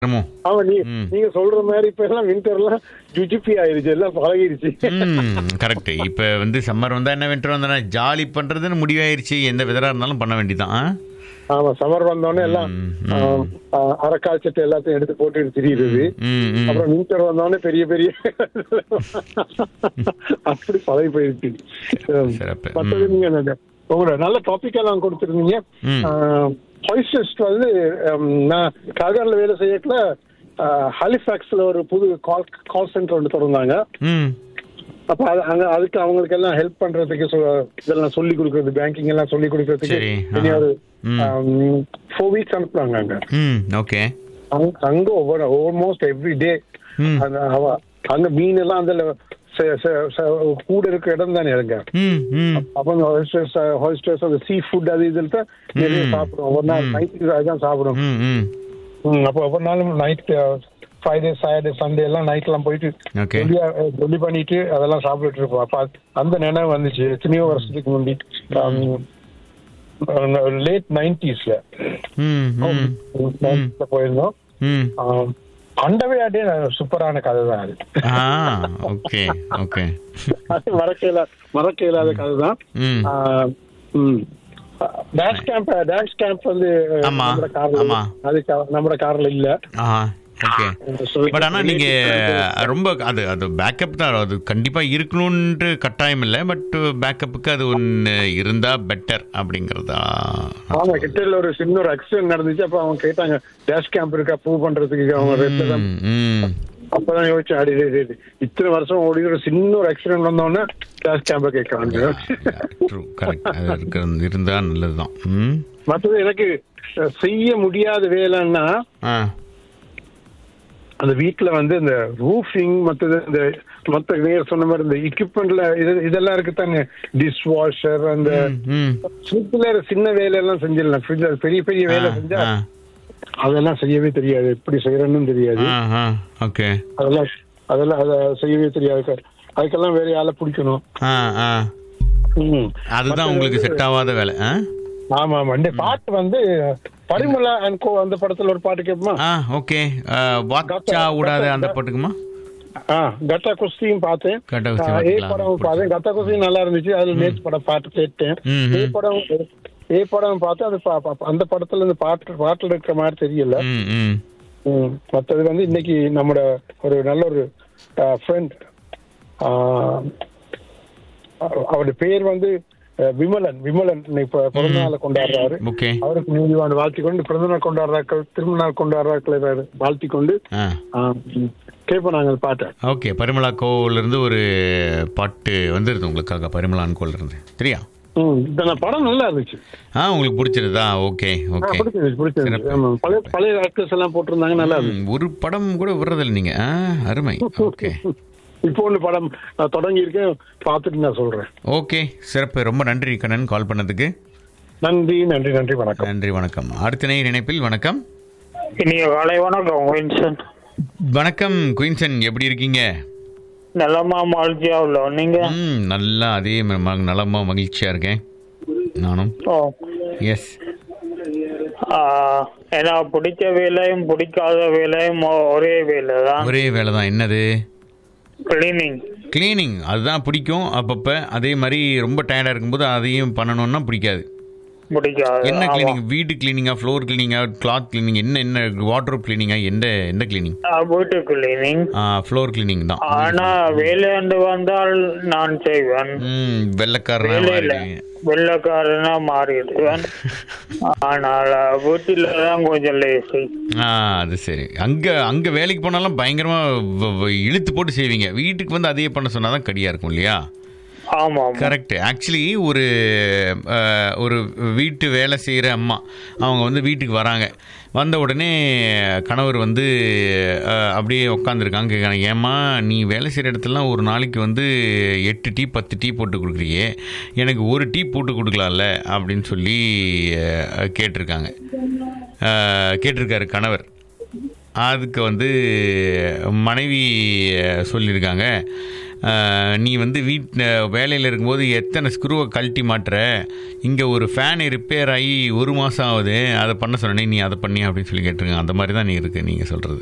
என்னமோ ஆமா நீ ம். நீங்க சொல்ற மாதிரி இப்ப எல்லாம் வின்டர்லாம் ஜுஜிபி ஆயிருச்சு எல்லாம் பழகிருச்சு கரெக்ட் இப்ப வந்து சம்மர் வந்தா என்ன வின்டர் வந்தா ஜாலி பண்றதுன்னு முடிவாயிருச்சு எந்த விதரா இருந்தாலும் பண்ண வேண்டியதான் ஆ? ஆமா சமர் வந்தோடனே எல்லாம் ம், ஆ, ஆ, அரக்கால் சட்டை எல்லாத்தையும் எடுத்து போட்டு திரியுது ம், ம். அப்புறம் வின்டர் வந்தோடனே பெரிய பெரிய அப்படி பழகி போயிருச்சு சிறப்பு. மற்றது நீங்க அந்த- உங்களோட நல்ல டாபிக் எல்லாம் கொடுத்துருந்தீங்க ம். ஹாய்ஸ்டஸ்ட் வந்து ஆம், நான் கார்கார்ல வேலை செய்யக்குள்ள ஹாலிஃபேக்ஸ்ல ஒரு புது கால் கால் சென்டர் ஒன்று திறந்தாங்க ம் அப்ப அது அங்க அதுக்கு அவங்களுக்கு எல்லாம் ஹெல்ப் பண்றதுக்கு சொ- இதெல்லாம் சொல்லி கொடுக்கறது பேங்கிங் எல்லாம் சொல்லி கொடுக்கறதுக்கு சரி, இனி ஆஹா. ஒரு ம். ஃபோர் வீக்ஸ் அனுப்புனாங்க அங்க ம் ஓகே அங்க- அங்க ஒவ்வொரு ஆல்மோஸ்ட் எவ்ரி டே ம். அங்க மீன் எல்லாம் அந்த ச- ச- ச- கூட இருக்க இடம் தானே இருங்க ம் ம் அப்ப அந்த ஹாய்ஸ்டர்ஸ் ஹாய்ஸ்டர்ஸ் அந்த சீ ஃபுட் அது இதில் தான் நிறைய ம். சாப்பிடுவோம் ஒரு நாள் ம். நைட்டுக்கு அதுதான் சாப்பிடுவோம் ம் ம் ம், அப்ப ஒவ்வொரு நாளும் நைட் ஃப்ரைடே சாட்டர்டே சண்டே எல்லாம் நைட் எல்லாம் போயிட்டு ஓகே ஜொலியா ஜொலி பண்ணிட்டு அதெல்லாம் சாப்பிட்டுட்டு இருப்போம் அப்ப அது- அந்த நினைவு வந்துச்சு எத்தனையோ வருஷத்துக்கு முந்தி லேட் நைன்டிஸ்ல ம் ம் போயிருந்தோம் ம் ஆம், அண்டவே அடே சூப்பரான கதை தான் அது ஆ ஓகே ஓகே அது மறக்க இயலா மறக்க இயலாத கதை தான் ம் டான்ஸ் கேம்ப் டான்ஸ் கேம்ப் வந்து ஆமா, நம்ம கார்ல ஆமா. அது க- நம்ம கார்ல இல்ல ஆ ஓகே பட் ஆனால் நீங்கள் ரொம்ப அது அது பேக்கப் தான் அது கண்டிப்பாக இருக்கணுன்ட்டு கட்டாயம் இல்லை பட் பேக்கப்புக்கு அது ஒன்று இருந்தால் பெட்டர் அப்படிங்கிறதா ஆமா கிட்டல ஒரு சின்ன ஒரு ஆக்சிடென்ட் நடந்துச்சு அப்ப அவங்க கேட்டாங்க டேஷ் கேம்ப் இருக்கா ப்ரூவ் பண்றதுக்கு அவங்க ரெண்டு தான் ம் ம் அப்பதான் யோசிச்சேன் அடி டேய், டேய், டேய். இத்தனை வருஷம் ஓடி ஒரு சின்ன ஒரு ஆக்சிடென்ட் வந்தோடனே டேஷ் கேம்ப கேட்கறாங்க ட்ரூ கரெக்ட் அது இருக்க இருந்தால் நல்லது தான் ம் மற்றது எனக்கு அஹ், செய்ய முடியாத வேலைன்னா ஆ அந்த வீட்ல வந்து இந்த ரூஃபிங் மற்றது இந்த மத்த நேர் சொன்ன மாதிரி இந்த எக்யூப்மெண்ட்ல இது இதெல்லாம் இருக்கு தானே டிஷ் வாஷர் அந்த ம், ம் ஃப்ரிட்ஜ்ல சின்ன வேலையெல்லாம் செஞ்சிடலாம் ஃப்ரிட்ஜ்ல பெரிய பெரிய வேலை ஆ, செஞ்சா ஆ, அதெல்லாம் செய்யவே தெரியாது எப்படி செய்யறேன்னு தெரியாது ஆ ஆ ஓகே அதெல்லாம் அதெல்லாம் அதை செய்யவே தெரியாது அதுக்கெல்லாம் வேற ஆளை பிடிக்கணும் ஆ ஆ ம். அதுதான் உங்களுக்கு செட் ஆகாத வேலை ஆ ஆமா ஆமா இந்த பாட்டு வந்து பரிமளா அண்ட் கோ அந்த படத்துல ஒரு பாட்டு கேட்போமா ஆ ஓகே வாட்சா விடாத அந்த பாட்டுக்குமா ஆ கட்டா குஸ்தியும் பார்த்தேன் கட்டா குஸ்தி ஆ, ஏ பார்த்துக்கலாம். படம் பார்த்தேன் கட்டா குஸ்தியும் நல்லா இருந்துச்சு அதுல நேற்று படம் பாட்டு கேட்டேன் ம், ஏ ம். படம் ஏ படம் பார்த்து அது பா- பா- அந்த படத்துல இந்த பாட்டு பாட்டுல இருக்கிற மாதிரி தெரியல ம் ம் ம். மத்தது வந்து இன்னைக்கு நம்மட ஒரு நல்ல ஒரு ஃப்ரெண்ட் அவருடைய பேர் வந்து அஹ், விமலன் விமலன் இன்னைக்கு பி- பிறந்த நாளை கொண்டாடுறாரு ஓகே அவருக்கு நீதிவான் வாழ்த்தி கொண்டு பிறந்த நாள் கொண்டாடுறாக்கள் திரும்ப நாள் கொண்டாடுறாக்கள் வாழ்த்தி கொண்டு ஆ கேட்போம் நாங்கள் அந்த பாட்டை ஓகே பரிமளா கோவிலிருந்து ஒரு பாட்டு வந்துருது உங்களுக்காக பரிமளான் கோவிலிருந்து சரியா ம் இந்த படம் நல்லா இருந்துச்சு ஆ உங்களுக்கு பிடிச்சிருதா ஓகே ஆ, ஓகே பிடிச்சிருந்துச்சு பிடிச்சிருந்துச்சு ஆமா பழைய பழைய ஆக்டர்ஸ் எல்லாம் போட்டிருந்தாங்க நல்லா இருந்துச்சு ம், ஒரு படம் கூட விடுறதில்ல நீங்க ஆ அருமை ஓகே இப்போ ஒன்று படம் நான் தொடங்கி இருக்கேன் பார்த்துட்டு நான் சொல்றேன் ஓகே சிறப்பு ரொம்ப நன்றி கண்ணன் கால் பண்ணதுக்கு நன்றி நன்றி நன்றி வணக்கம் நன்றி வணக்கம் அடுத்த நேர் இணைப்பில் வணக்கம் இனிய காலை வணக்கம் வின்சன் வணக்கம் குயின்சன் எப்படி இருக்கீங்க நலமா மகிழ்ச்சியா உள்ளோம் நீங்க ம் நல்லா அதே ம- ம- நலமா மகிழ்ச்சியா இருக்கேன் நானும் ஓ எஸ் ஆ, எனக்கு பிடிச்ச வேலையும் பிடிக்காத வேலையும் ஒ- ஒரே வேலை தான் ஒரே வேலை தான் என்னது கிளீனிங் கிளீனிங் அதுதான் பிடிக்கும் அப்பப்போ அதே மாதிரி ரொம்ப டயர்டாக இருக்கும்போது அதையும் பண்ணணும்னா பிடிக்காது பிடிக்காது என்ன ஆமா. கிளீனிங் வீடு கிளீனிங்கா ஃப்ளோர் கிளீனிங்கா கிளாத் கிளீனிங் என்ன என்ன வாட்ரோப் கிளீனிங்கா எந்த எந்த கிளீனிங் ஆ, வீட்டு கிளீனிங் ஃப்ளோர் கிளீனிங் தான் ஆனா வேலையாண்டு வந்தால் நான் செய்வேன் ம் வெள்ளக்காரனா வேலையில மாறிடுவீங்க. வெள்ளக்காரனா மாறிடுவேன் ஆனால் வீட்டில தான் கொஞ்சம் லேசி ஆ அது சரி அங்க அங்க வேலைக்கு போனாலும் பயங்கரமா வ- வ- இழுத்து போட்டு செய்வீங்க வீட்டுக்கு வந்து அதையே பண்ண சொன்னாதான் கடியா இருக்கும் இல்லையா ஆமா ஆமா கரெக்ட் ஆக்சுவலி ஒரு அஹ், ஒரு வீட்டு வேலை செய்கிற அம்மா அவங்க வந்து வீட்டுக்கு வராங்க வந்த உடனே கணவர் வந்து அஹ், அப்படியே உட்காந்துருக்காங்க கேட்குறாங்க ஏம்மா நீ வேலை செய்கிற இடத்துலலாம் ஒரு நாளைக்கு வந்து எட்டு டீ பத்து டீ போட்டு கொடுக்குறியே எனக்கு ஒரு டீ போட்டு கொடுக்கலாம்ல அப்படின்னு சொல்லி அஹ், கேட்டிருக்காங்க அஹ், கேட்டிருக்காரு கணவர் அதுக்கு வந்து மனைவி அஹ், சொல்லியிருக்காங்க அஹ், நீ வந்து வீட் வேலையில் இருக்கும்போது எத்தனை ஸ்க்ரூவை கழட்டி மாட்டுற இங்கே ஒரு ஃபேன் ரிப்பேர் ஆகி ஒரு மாதம் ஆகுது அதை பண்ண சொன்னேனே நீ அதை பண்ணி அப்படின்னு சொல்லி கேட்டிருங்க அந்த மாதிரி தான் நீ இருக்கு நீங்கள் சொல்கிறது